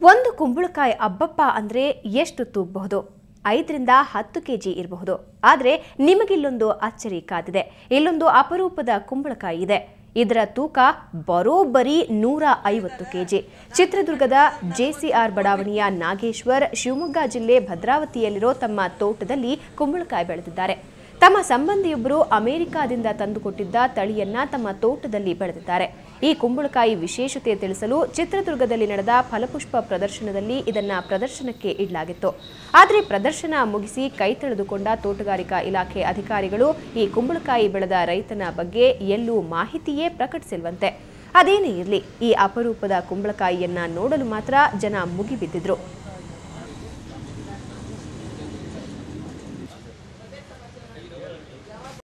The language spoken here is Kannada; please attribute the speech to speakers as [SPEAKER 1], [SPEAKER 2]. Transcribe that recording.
[SPEAKER 1] ಒಂದು ಕುಂಬಳಕಾಯಿ ಅಬ್ಬಪ್ಪ ಅಂದ್ರೆ ಎಷ್ಟು ತೂಗಬಹುದು ಐದರಿಂದ ಹತ್ತು ಕೆಜಿ ಇರಬಹುದು ಆದರೆ ನಿಮಗಿಲ್ಲೊಂದು ಅಚ್ಚರಿ ಕಾದಿದೆ ಇಲ್ಲೊಂದು ಅಪರೂಪದ ಕುಂಬಳಕಾಯಿ ಇದೆ ಇದರ ತೂಕ ಬರೋಬ್ಬರಿ ನೂರ ಐವತ್ತು ಕೆಜಿ ಚಿತ್ರದುರ್ಗದ ಜೆಸಿಆರ್ ಬಡಾವಣೆಯ ನಾಗೇಶ್ವರ್ ಶಿವಮೊಗ್ಗ ಜಿಲ್ಲೆ ಭದ್ರಾವತಿಯಲ್ಲಿರೋ ತಮ್ಮ ತೋಟದಲ್ಲಿ ಕುಂಬಳಕಾಯಿ ಬೆಳೆದಿದ್ದಾರೆ ತಮ್ಮ ಸಂಬಂಧಿಯೊಬ್ಬರು ಅಮೆರಿಕಾದಿಂದ ತಂದುಕೊಟ್ಟಿದ್ದ ತಳಿಯನ್ನ ತಮ್ಮ ತೋಟದಲ್ಲಿ ಬೆಳೆದಿದ್ದಾರೆ ಈ ಕುಂಬಳಕಾಯಿ ವಿಶೇಷತೆ ತಿಳಿಸಲು ಚಿತ್ರದುರ್ಗದಲ್ಲಿ ನಡೆದ ಫಲಪುಷ್ಪ ಪ್ರದರ್ಶನದಲ್ಲಿ ಇದನ್ನ ಪ್ರದರ್ಶನಕ್ಕೆ ಇಡಲಾಗಿತ್ತು ಆದರೆ ಪ್ರದರ್ಶನ ಮುಗಿಸಿ ಕೈ ತೊಳೆದುಕೊಂಡ ತೋಟಗಾರಿಕಾ ಇಲಾಖೆ ಅಧಿಕಾರಿಗಳು ಈ ಕುಂಬಳಕಾಯಿ ಬೆಳೆದ ರೈತನ ಬಗ್ಗೆ ಎಲ್ಲೂ ಮಾಹಿತಿಯೇ ಪ್ರಕಟಿಸಿಲ್ವಂತೆ ಅದೇನೇ ಇರಲಿ ಈ ಅಪರೂಪದ ಕುಂಬಳಕಾಯಿಯನ್ನ ನೋಡಲು ಮಾತ್ರ ಜನ ಮುಗಿಬಿದ್ದಿದ್ರು